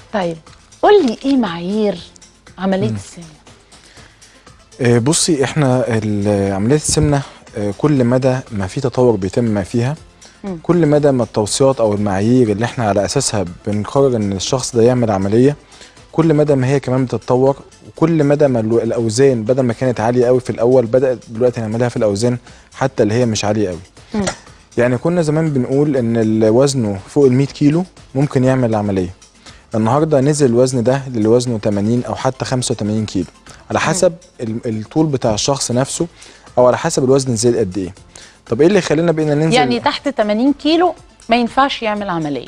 طيب قول لي ايه معايير عمليه السمنه آه، بصي احنا ال- عمليه السمنه آه، كل مدى ما في تطور بيتم فيها مم. كل مدى ما التوصيات او المعايير اللي احنا على اساسها بنقرر ان الشخص ده يعمل عمليه كل مدى ما هي كمان بتتطور وكل مدى ما الو- الاوزان بدل ما كانت عاليه قوي في الاول بدات دلوقتي نعملها في الاوزان حتى اللي هي مش عاليه قوي مم. يعني كنا زمان بنقول ان اللي وزنه فوق ال 100 كيلو ممكن يعمل العمليه النهارده نزل الوزن ده للي وزنه 80 او حتى 85 كيلو على حسب ال- الطول بتاع الشخص نفسه او على حسب الوزن زاد قد ايه طب ايه اللي يخلينا بقينا ننزل يعني تحت 80 كيلو ما ينفعش يعمل عمليه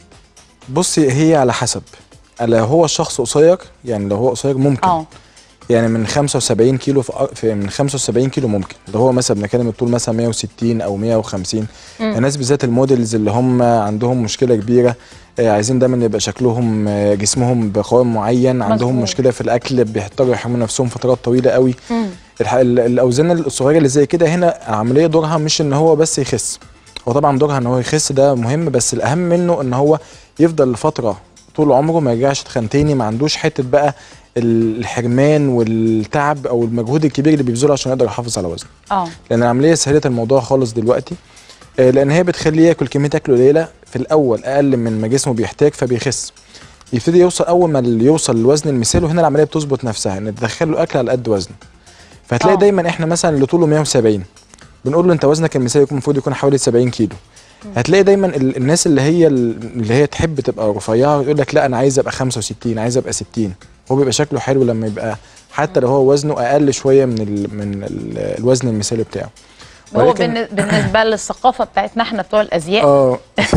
بصي هي على حسب لو هو الشخص قصير يعني لو هو قصير ممكن اه يعني من 75 كيلو في, أ- في من 75 كيلو ممكن لو هو مثلا بنتكلم الطول مثلا 160 او 150 مم. الناس بالذات الموديلز اللي هم عندهم مشكله كبيره آه، عايزين دايما يبقى شكلهم آه، جسمهم بقوام معين عندهم مظبوط. مشكله في الاكل بيحتاجوا يحرموا نفسهم فترات طويله قوي مم. الح- ال- الاوزان الصغيره اللي زي كده هنا عمليه دورها مش ان هو بس يخس هو طبعا دورها ان هو يخس ده مهم بس الاهم منه ان هو يفضل لفتره طول عمره ما يرجعش يتخن تاني ما عندوش حته بقى الحرمان والتعب او المجهود الكبير اللي بيبذله عشان يقدر يحافظ على وزنه اه لان العمليه سهلت الموضوع خالص دلوقتي آه، لان هي بتخليه ياكل كميه اكل قليله في الاول اقل من ما جسمه بيحتاج فبيخس يبتدي يوصل اول ما ال- يوصل للوزن المثالي وهنا العمليه بتظبط نفسها ان تدخل له اكل على قد وزنه فهتلاقي آه. دايما احنا مثلا اللي طوله 170 بنقول له انت وزنك المثالي يكون المفروض يكون حوالي 70 كيلو هتلاقي دايما ال- الناس اللي هي ال- اللي هي تحب تبقى رفيعه يقول لك لا انا عايز ابقى 65 عايز ابقى 60 هو بيبقى شكله حلو لما يبقى حتى لو هو وزنه اقل شويه من ال من ال الوزن المثالي بتاعه هو ولكن- بالن- بالنسبه للثقافه بتاعتنا احنا بتوع الازياء اه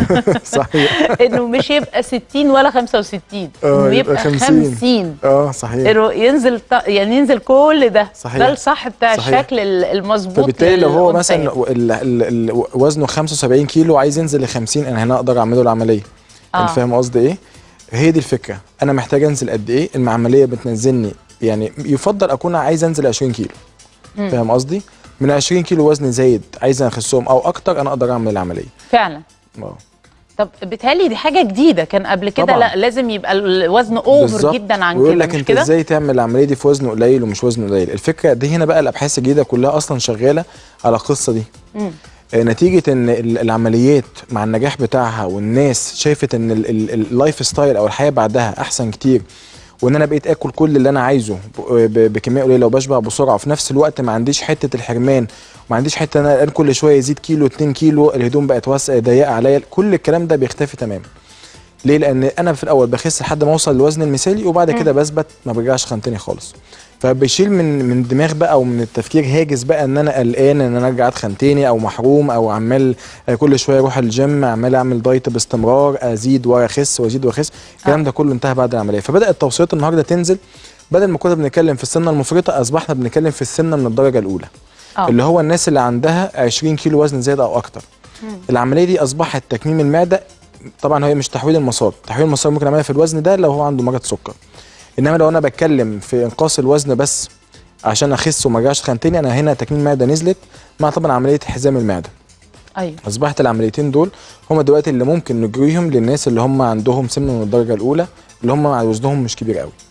صحيح انه مش يبقى 60 ولا 65 آه، انه يبقى يبقى 50. 50 اه صحيح إنه ينزل ط- يعني ينزل كل ده صحيح. ده الصح بتاع صحيح. الشكل ال- المظبوط فبالتالي لو هو للأنثى. مثلا ال- ال- ال- وزنه 75 كيلو عايز ينزل ل 50 انا هنا اقدر اعمل له العمليه آه. انت فاهم قصدي ايه هي دي الفكره انا محتاج انزل قد ايه العمليه بتنزلني يعني يفضل اكون عايز انزل 20 كيلو مم. فاهم قصدي من 20 كيلو وزن زايد عايز اخسهم او اكتر انا اقدر اعمل العمليه فعلا اه طب بيتهيألي دي حاجه جديده كان قبل كده طبعاً. لا لازم يبقى الوزن اوفر بالظبط. جدا عن ويقول كده لك مش انت كده ازاي تعمل العمليه دي في وزن قليل ومش وزن قليل الفكره دي هنا بقى الابحاث الجديده كلها اصلا شغاله على القصه دي مم. آه، نتيجه ان ال- العمليات مع النجاح بتاعها والناس شافت ان ال- ال- اللايف ستايل او الحياه بعدها احسن كتير وان انا بقيت اكل كل اللي انا عايزه ب- ب- بكميه قليله وبشبع بسرعه وفي نفس الوقت ما عنديش حته الحرمان وما عنديش حته ان انا كل شويه يزيد كيلو 2 كيلو الهدوم بقت واسعه ضيقه عليا كل الكلام ده بيختفي تماما ليه لان انا في الاول بخس لحد ما اوصل للوزن المثالي وبعد كده بثبت ما برجعش خن تاني خالص فبيشيل من من دماغ بقى ومن التفكير هاجس بقى ان انا قلقان ان انا ارجع اتخن تاني او محروم او عمال آه، كل شويه اروح الجيم عمال اعمل دايت باستمرار ازيد واخس وازيد واخس الكلام ده كله انتهى بعد العمليه فبدات التوصيات النهارده تنزل بدل ما كنا بنتكلم في السمنه المفرطه اصبحنا بنتكلم في السمنه من الدرجه الاولى اه اللي هو الناس اللي عندها 20 كيلو وزن زياده او اكتر العمليه دي اصبحت تكميم المعده طبعا هي مش تحويل المسار تحويل المسار ممكن اعملها في الوزن ده لو هو عنده مرض سكر انما لو انا بتكلم في انقاص الوزن بس عشان اخس وما ارجعش اتخن تاني انا هنا تكميم المعده نزلت مع طبعا عمليه حزام المعده ايوه اصبحت العمليتين دول هما دلوقتي اللي ممكن نجريهم للناس اللي هم عندهم سمنه من الدرجه الاولى اللي هم وزنهم مش كبير قوي